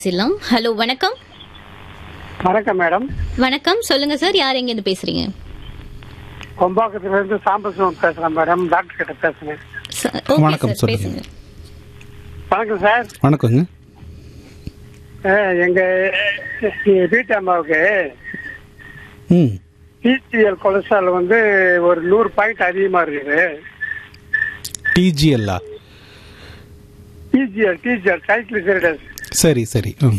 சிலம் hello வணக்கம் வணக்கம் madam வணக்கம் சொல்லுங்க சார் யார் எங்கேருந்து பேசுறீங்க கொம்பாக்கத்துல இருந்து சாம்பசிவம் பேசுறேன் மேடம் டாக்டர் கிட்ட பேசுறேன் ச- okay வணக்கம், சார், சொல்லுங்க. பேசுங்க வணக்கம் சார் வணக்கங்க அஹ், எங்க எங்க வீட்டு அம்மாவுக்கு ம் பிசிஎல் கொலஸ்ட்ரால் வந்து ஒரு நூறு பாயிண்ட் அதிகமா இருக்குது டிஜிஎல்லா பிஜிஎல் டிஜிஎல் ட்ரைக்ளிசரைடஸ் சரி சரி ம்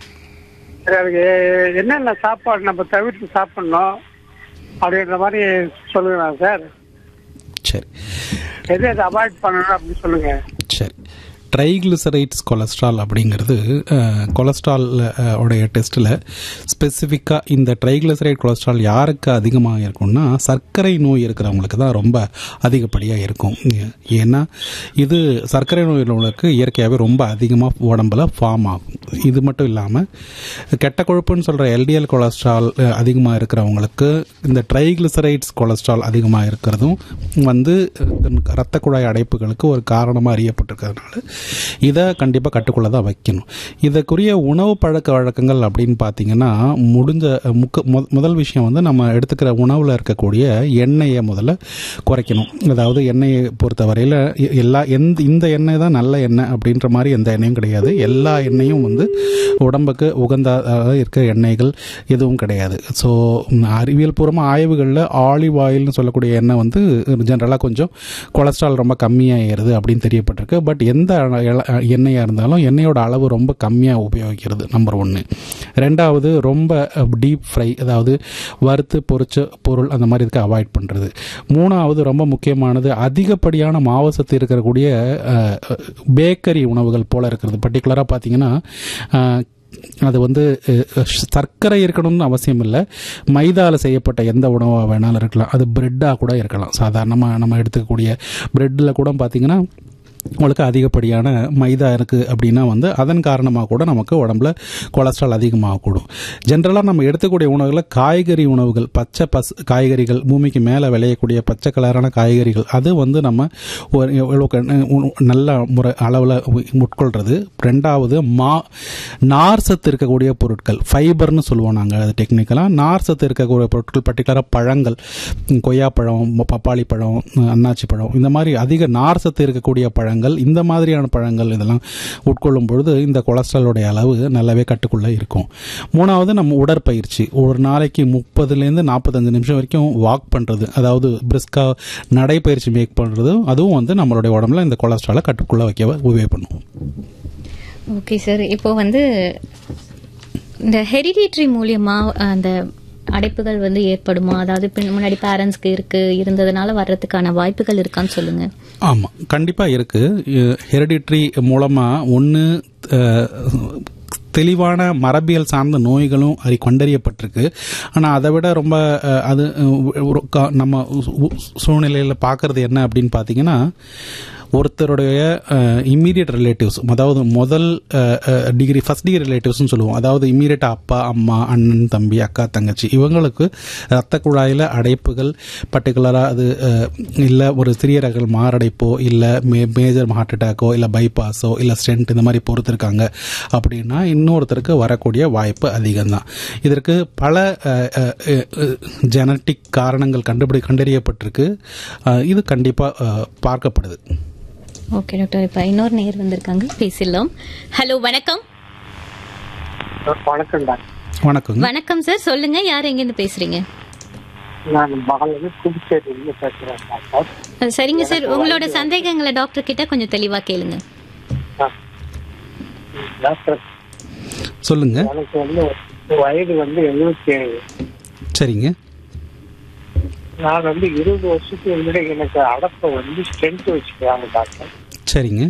அதுக்கு என்னென்ன சாப்பாடு நம்ம தவிர்த்து சாப்பிடணும் அப்படின்ற மாதிரி சொல்லுங்க சார் சரி எது எது அவாய்ட் பண்ணணும் அப்படின்னு சொல்லுங்க சரி ட்ரைக்ளிசரைட்ஸ் கொலஸ்ட்ரால் அப்படிங்கிறது அஹ், கொலஸ்ட்ரால் அஹ், உடைய டெஸ்ட்டில் ஸ்பெசிஃபிக்காக இந்த ட்ரைக்ளிசரைட் கொலஸ்ட்ரால் யாருக்கு அதிகமாக இருக்கும்னா சர்க்கரை நோய் இருக்கிறவங்களுக்கு தான் ரொம்ப அதிகப்படியாக இருக்கும் ஏன்னா இது சர்க்கரை நோய் உள்ளவங்களுக்கு இயற்கையாகவே ரொம்ப அதிகமாக உடம்புல ஃபார்ம் ஆகும் இது மட்டும் இல்லாமல் கெட்ட கொழுப்புன்னு சொல்கிற எல்டிஎல் கொலஸ்ட்ரால் அதிகமாக இருக்கிறவங்களுக்கு இந்த ட்ரைக்ளிசரைட்ஸ் கொலஸ்ட்ரால் அதிகமாக இருக்கிறதும் வந்து இரத்த குழாய் அடைப்புகளுக்கு ஒரு காரணமாக அறியப்பட்டிருக்கிறதுனால இதை கண்டிப்பாக கட்டுக்குள்ள தான் வைக்கணும் இதற்குரிய உணவு பழக்க வழக்கங்கள் அப்படின்னு பார்த்தீங்கன்னா முடிஞ்ச முக்க மு- முதல் விஷயம் வந்து நம்ம எடுத்துக்கிற உணவில் இருக்கக்கூடிய எண்ணெயை முதல்ல குறைக்கணும் அதாவது எண்ணெயை பொறுத்தவரையில் எ- எல்லா எந்த இந்த எண்ணெய் தான் நல்ல எண்ணெய் அப்படின்ற மாதிரி எந்த எண்ணெயும் கிடையாது எல்லா எண்ணெயும் வந்து உடம்புக்கு உகந்ததாக இருக்கிற எண்ணெய்கள் எதுவும் கிடையாது ஸோ அறிவியல் பூர்வமாக ஆய்வுகளில் ஆலிவ் ஆயில்னு சொல்லக்கூடிய எண்ணெய் வந்து ஜென்ரலாக கொஞ்சம் கொலஸ்ட்ரால் ரொம்ப கம்மியாகிறது அப்படின்னு தெரியப்பட்டிருக்கு பட் எந்த எல- எண்ணெயாக இருந்தாலும் எண்ணெயோட அளவு ரொம்ப கம்மியாக உபயோகிக்கிறது நம்பர் ஒன்று ரெண்டாவது ரொம்ப டீப் ஃப்ரை அதாவது வறுத்து பொரிச்ச பொருள் அந்த மாதிரி இருக்க அவாய்ட் பண்ணுறது மூணாவது ரொம்ப முக்கியமானது அதிகப்படியான மாவுசத்து இருக்கக்கூடிய பேக்கரி உணவுகள் போல இருக்கிறது பர்டிகுலராக பார்த்தீங்கன்னா அஹ், அது வந்து அஹ், சர்க்கரை இருக்கணும்னு அவசியம் இல்லை மைதாவில் செய்யப்பட்ட எந்த உணவாக வேணாலும் இருக்கலாம் அது பிரெட்டாக கூட இருக்கலாம் சாதாரணமாக நம்ம எடுத்துக்கக்கூடிய பிரெட்டில் கூட பார்த்தீங்கன்னா உங்களுக்கு அதிகப்படியான மைதா இருக்குது அப்படின்னா வந்து அதன் காரணமாக கூட நமக்கு உடம்புல கொலஸ்ட்ரால் அதிகமாகக்கூடும் ஜென்ரலாக நம்ம எடுத்துக்கூடிய உணவுகளில் காய்கறி உணவுகள் பச்சை பஸ் காய்கறிகள் பூமிக்கு மேலே விளையக்கூடிய பச்சை கலரான காய்கறிகள் அது வந்து நம்ம ஒரு எவ்வளோக்கு உ- நல்ல முறை அளவில் உட்கொள்கிறது ரெண்டாவது மா நார் சத்து இருக்கக்கூடிய பொருட்கள் ஃபைபர்னு சொல்லுவோம் நாங்கள் அது டெக்னிக்கலாக நார் சத்து இருக்கக்கூடிய பொருட்கள் பர்டிகுலராக பழங்கள் ம், கொய்யாப்பழம் ம- பப்பாளி பழம் ம், அன்னாச்சி பழம் இந்த மாதிரி அதிக நார் சத்து இருக்கக்கூடிய பழங்கள் இந்த மாதிரியான பழங்கள் இதெல்லாம் உட்கொள்ளும் பொழுது இந்த கொலஸ்ட்ராலோடைய அளவு நல்லாவே கட்டுக்குள்ளே இருக்கும் மூணாவது நம்ம உடற்பயிற்சி ஒரு நாளைக்கு முப்பதுலேருந்து நாற்பத்தஞ்சு நிமிஷம் வரைக்கும் வாக் பண்ணுறது அதாவது பிரிஸ்கா நடைப்பயிற்சி மேக் பண்ணுறது அதுவும் வந்து நம்மளுடைய உடம்புல இந்த கொலஸ்ட்ராலை கட்டுக்குள்ளே வைக்க உதவி பண்ணும் ஓகே சார் இப்போ வந்து இந்த ஹெரிடிட்ரி மூலியமா அந்த அடைப்புகள் வந்து ஏற்படுமா அதாவது பின் முன்னாடி பேரண்ட்ஸ்க்கு இருக்கு இருந்ததுனால வர்றதுக்கான வாய்ப்புகள் இருக்கான்னு சொல்லுங்க ஆமாம் கண்டிப்பாக இருக்குது ஹெரிடிட்ரி மூலமாக ஒன்று தெளிவான மரபியல் சார்ந்த நோய்களும் அறி கண்டறியப்பட்டிருக்கு ஆனால் அதை விட ரொம்ப அஹ், அது அஹ், ஒரு கா- நம்ம சூழ்நிலையில் பார்க்கறது என்ன அப்படின்னு பார்த்தீங்கன்னா ஒருத்தருடைய இம்மீடியட் ரிலேட்டிவ்ஸ் அதாவது முதல் டிகிரி ஃபர்ஸ்ட் டிகிரி ரிலேட்டிவ்ஸ்னு சொல்லுவோம் அதாவது இம்மீடியட்டாக அப்பா அம்மா அண்ணன் தம்பி அக்கா தங்கச்சி இவங்களுக்கு ரத்த குழாயில் அடைப்புகள் பர்டிகுலராக அது இல்லை ஒரு சிறிய ரகல் மாரடைப்போ இல்லை மே மேஜர் ஹார்ட் அட்டாக்கோ இல்லை பைபாஸோ இல்லை ஸ்டென்ட் இந்த மாதிரி பொறுத்திருக்காங்க அப்படின்னா இன்னொருத்தருக்கு வரக்கூடிய வாய்ப்பு அதிகம்தான் இதற்கு பல ஜெனட்டிக் காரணங்கள் கண்டுபிடி கண்டறியப்பட்டிருக்கு அஹ், இது கண்டிப்பாக பார்க்கப்படுது ஓகே டாக்டர் இப்போ இன்னொரு நேர் வந்திருக்காங்க பேசிடலாம் ஹலோ வணக்கம் வணக்கம் டாக்டர் வணக்கங்க வணக்கம் சார் சொல்லுங்க யார் எங்கேருந்து பேசுறீங்க நான் மகளிர் புதுச்சேரியிலிருந்து பேசுறேன் டாக்டர் அஹ், சரிங்க சார் உங்களோட சந்தேகங்களை டாக்டர் கிட்ட கொஞ்சம் தெளிவா கேளுங்க ஆ. டாக்டர் சொல்லுங்க எனக்கு வந்து வயது வந்து எழுபத்தி ஏழு சரிங்க நான் வந்து இருபது வருஷத்துக்கு முன்னாடி எனக்கு அடப்பை வந்து ஸ்ட்ரென்த் வச்சுக்கிறாங்க டாக்டர் சரிங்க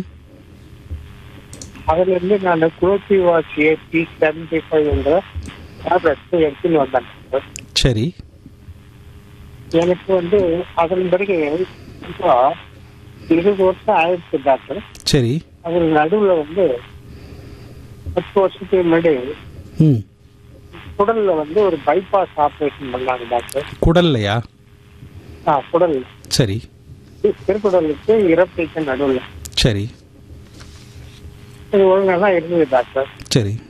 அதுல இருந்து நான் குளோத்தி வாட்ச் ஏபி செவன்டி ஃபைவ்ன்ற டேப்லெட்ஸ் எடுத்துன்னு வந்தேன் டாக்டர் சரி எனக்கு வந்து அதன் பிறகு இப்போ இருபது வருஷம் ஆயிடுச்சு டாக்டர் சரி அதில் நடுவுல வந்து பத்து வருஷத்துக்கு முன்னாடி ம் குடல்ல வந்து ஒரு பைபாஸ் ஆபரேஷன் பண்ணாங்க டாக்டர் குடல்லையா ஆ குடல் சரி திருக்குடலுக்கு இறப்பைக்கு நடுவில் சரி இது ஒழுங்கா தான் இருந்தது டாக்டர் சரி